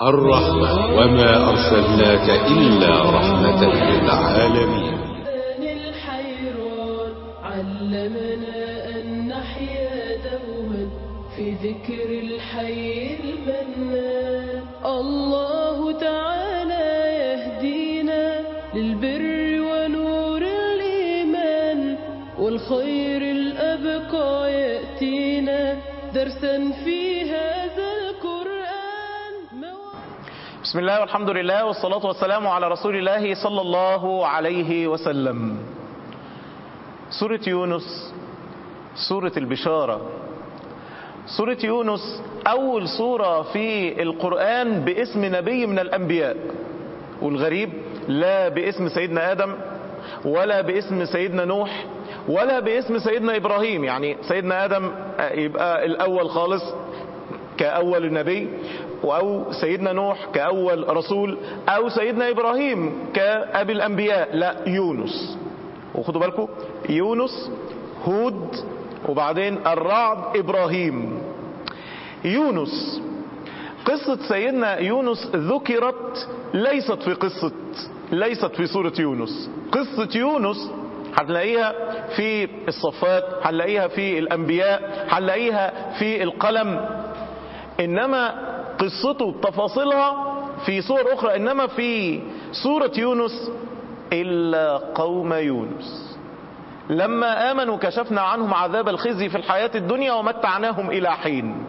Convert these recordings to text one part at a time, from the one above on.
الرحمة وما أرسلناك إلا رحمة للعالمين الحيران علمنا أن نحيا دوما في ذكر الحي المنان الله تعالى يهدينا للبر ونور الإيمان والخير الأبقى يأتينا درسا في هذا القرآن بسم الله والحمد لله والصلاة والسلام على رسول الله صلى الله عليه وسلم سورة يونس سورة البشارة سورة يونس أول سورة في القرآن باسم نبي من الأنبياء والغريب لا باسم سيدنا آدم ولا باسم سيدنا نوح ولا باسم سيدنا إبراهيم يعني سيدنا آدم يبقى الأول خالص كأول نبي أو سيدنا نوح كأول رسول أو سيدنا إبراهيم كأبي الأنبياء لا يونس وخدوا بالكم يونس هود وبعدين الرعد إبراهيم يونس قصة سيدنا يونس ذكرت ليست في قصة ليست في سورة يونس قصة يونس هنلاقيها في الصفات هنلاقيها في الأنبياء هنلاقيها في القلم إنما قصته بتفاصيلها في سور أخرى إنما في سورة يونس إلا قوم يونس لما آمنوا كشفنا عنهم عذاب الخزي في الحياة الدنيا ومتعناهم إلى حين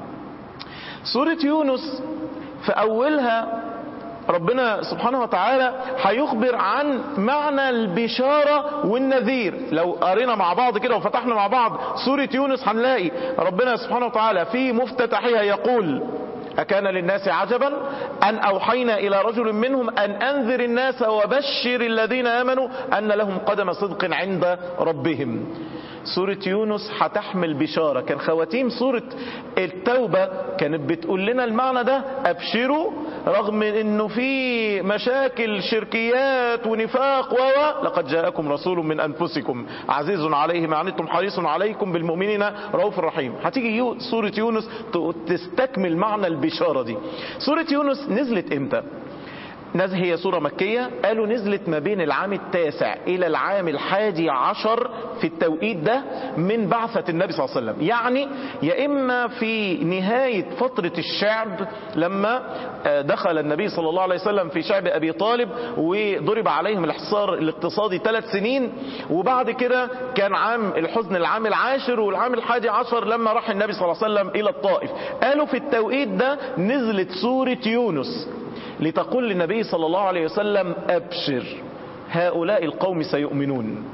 سورة يونس في أولها ربنا سبحانه وتعالى هيخبر عن معنى البشارة والنذير لو قرينا مع بعض كده وفتحنا مع بعض سورة يونس هنلاقي ربنا سبحانه وتعالى في مفتتحها يقول أكان للناس عجبا أن أوحينا إلى رجل منهم أن أنذر الناس وبشر الذين آمنوا أن لهم قدم صدق عند ربهم سورة يونس هتحمل بشارة كان خواتيم سورة التوبة كانت بتقول لنا المعنى ده أبشروا رغم انه في مشاكل شركيات ونفاق و لقد جاءكم رسول من انفسكم عزيز عليه ما عنتم حريص عليكم بالمؤمنين رؤوف رحيم هتيجي يو سورة يونس تستكمل معنى البشارة دي سورة يونس نزلت امتى نزل هي سورة مكية قالوا نزلت ما بين العام التاسع إلى العام الحادي عشر في التوقيت ده من بعثة النبي صلى الله عليه وسلم يعني يا إما في نهاية فترة الشعب لما دخل النبي صلى الله عليه وسلم في شعب أبي طالب وضرب عليهم الحصار الاقتصادي ثلاث سنين وبعد كده كان عام الحزن العام العاشر والعام الحادي عشر لما راح النبي صلى الله عليه وسلم إلى الطائف قالوا في التوقيت ده نزلت سورة يونس لتقول للنبي صلى الله عليه وسلم أبشر هؤلاء القوم سيؤمنون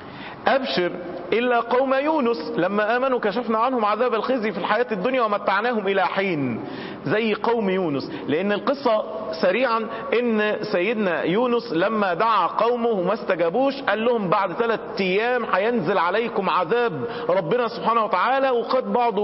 أبشر إلا قوم يونس لما آمنوا كشفنا عنهم عذاب الخزي في الحياة الدنيا ومتعناهم إلى حين زي قوم يونس لأن القصة سريعا إن سيدنا يونس لما دعا قومه وما استجابوش قال لهم بعد ثلاث أيام هينزل عليكم عذاب ربنا سبحانه وتعالى وقد بعضه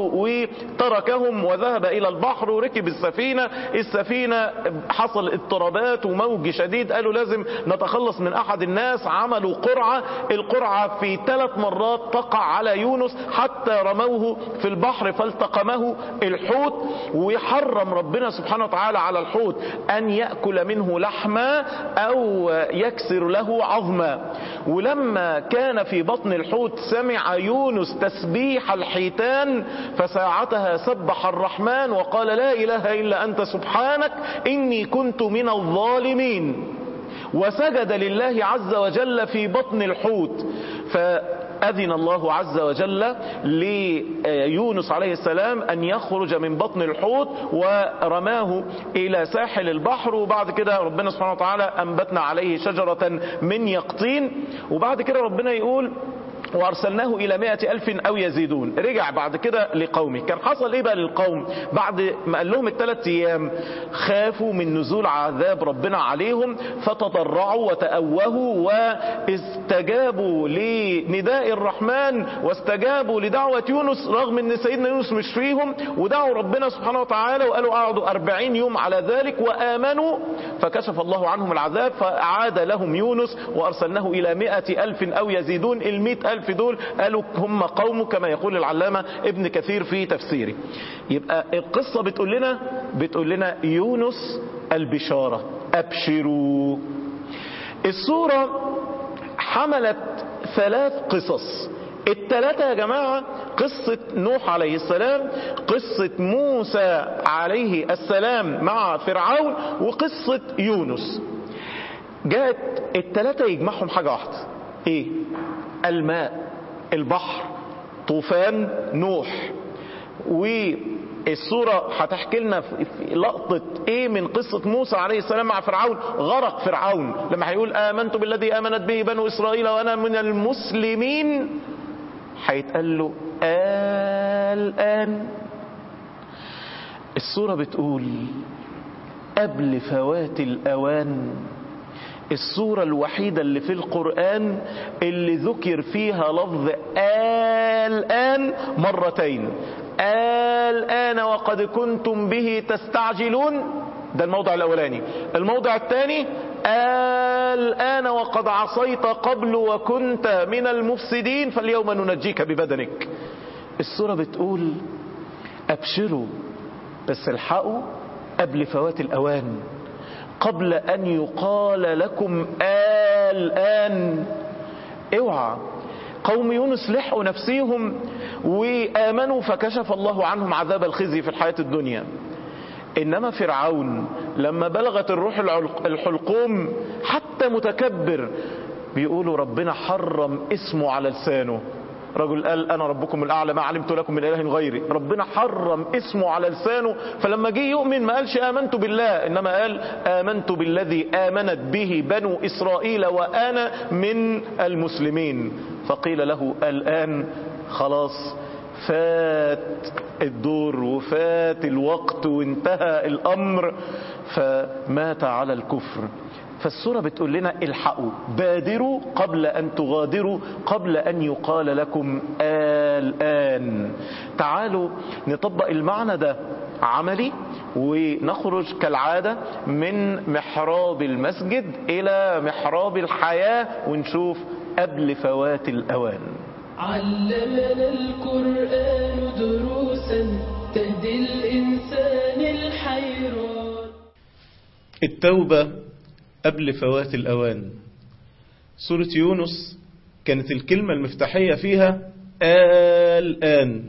وتركهم وذهب إلى البحر وركب السفينة السفينة حصل اضطرابات وموج شديد قالوا لازم نتخلص من أحد الناس عملوا قرعة القرعة في ثلاث مرات تقع على يونس حتى رموه في البحر فالتقمه الحوت ويحرم ربنا سبحانه وتعالى على الحوت أن يأكل منه لحما أو يكسر له عظما ولما كان في بطن الحوت سمع يونس تسبيح الحيتان فساعتها سبح الرحمن وقال لا إله إلا أنت سبحانك إني كنت من الظالمين وسجد لله عز وجل في بطن الحوت فأذن الله عز وجل ليونس عليه السلام أن يخرج من بطن الحوت ورماه إلى ساحل البحر وبعد كده ربنا سبحانه وتعالى أنبتنا عليه شجرة من يقطين وبعد كده ربنا يقول وارسلناه الى مائة الف او يزيدون رجع بعد كده لقومه كان حصل ايه بقى للقوم بعد ما قال لهم الثلاث ايام خافوا من نزول عذاب ربنا عليهم فتضرعوا وتأوهوا واستجابوا لنداء الرحمن واستجابوا لدعوة يونس رغم ان سيدنا يونس مش فيهم ودعوا ربنا سبحانه وتعالى وقالوا قعدوا أربعين يوم على ذلك وآمنوا فكشف الله عنهم العذاب فأعاد لهم يونس وأرسلناه إلى مائة ألف أو يزيدون المئة ألف في دول قالوا هم قوم كما يقول العلامة ابن كثير في تفسيره يبقى القصة بتقول لنا بتقول لنا يونس البشارة أبشروا السورة حملت ثلاث قصص التلاتة يا جماعة قصة نوح عليه السلام قصة موسى عليه السلام مع فرعون وقصة يونس جاءت التلاتة يجمعهم حاجة واحدة ايه الماء البحر طوفان نوح والسورة هتحكي لنا في لقطة ايه من قصة موسى عليه السلام مع فرعون غرق فرعون لما هيقول امنت بالذي امنت به بنو اسرائيل وانا من المسلمين هيتقال له الان السورة بتقول قبل فوات الاوان السورة الوحيدة اللي في القرآن اللي ذكر فيها لفظ الآن مرتين الآن وقد كنتم به تستعجلون ده الموضع الأولاني الموضع الثاني الآن وقد عصيت قبل وكنت من المفسدين فاليوم ننجيك ببدنك السورة بتقول أبشروا بس الحقوا قبل فوات الأوان قبل أن يقال لكم الآن اوعى قوم يونس لحقوا نفسيهم وآمنوا فكشف الله عنهم عذاب الخزي في الحياة الدنيا إنما فرعون لما بلغت الروح الحلقوم حتى متكبر بيقولوا ربنا حرم اسمه على لسانه رجل قال انا ربكم الاعلى ما علمت لكم من اله غيري ربنا حرم اسمه على لسانه فلما جه يؤمن ما قالش امنت بالله انما قال امنت بالذي امنت به بنو اسرائيل وانا من المسلمين فقيل له الان خلاص فات الدور وفات الوقت وانتهى الامر فمات على الكفر فالسورة بتقول لنا الحقوا بادروا قبل أن تغادروا قبل أن يقال لكم الآن تعالوا نطبق المعنى ده عملي ونخرج كالعادة من محراب المسجد إلى محراب الحياة ونشوف قبل فوات الأوان علمنا القرآن دروسا تهدي الإنسان الحيران التوبة قبل فوات الأوان سورة يونس كانت الكلمة المفتاحية فيها الآن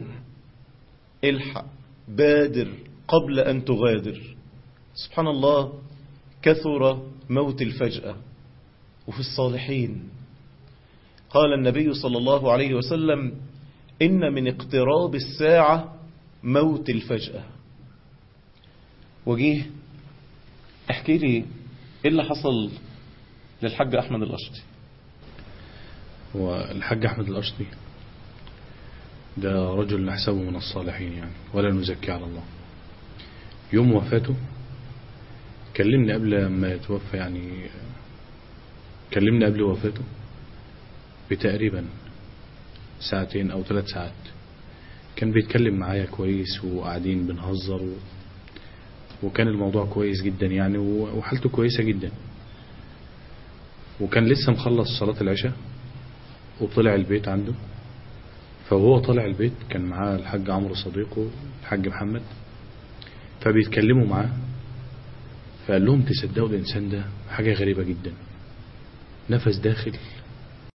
الحق بادر قبل أن تغادر سبحان الله كثر موت الفجأة وفي الصالحين قال النبي صلى الله عليه وسلم إن من اقتراب الساعة موت الفجأة وجيه احكي لي ايه اللي حصل للحاج احمد الاشطي والحاج أحمد الأشطي ده رجل نحسبه من الصالحين يعني ولا نزكي على الله يوم وفاته كلمني قبل ما يتوفى يعني كلمني قبل وفاته بتقريبا ساعتين أو ثلاث ساعات كان بيتكلم معايا كويس وقاعدين بنهزر و... وكان الموضوع كويس جدا يعني و- وحالته كويسة جدا وكان لسه مخلص صلاة العشاء وطلع البيت عنده فهو طالع البيت كان معاه الحاج عمرو صديقه الحاج محمد فبيتكلموا معاه فقال لهم تصدقوا الإنسان ده حاجة غريبة جدا نفس داخل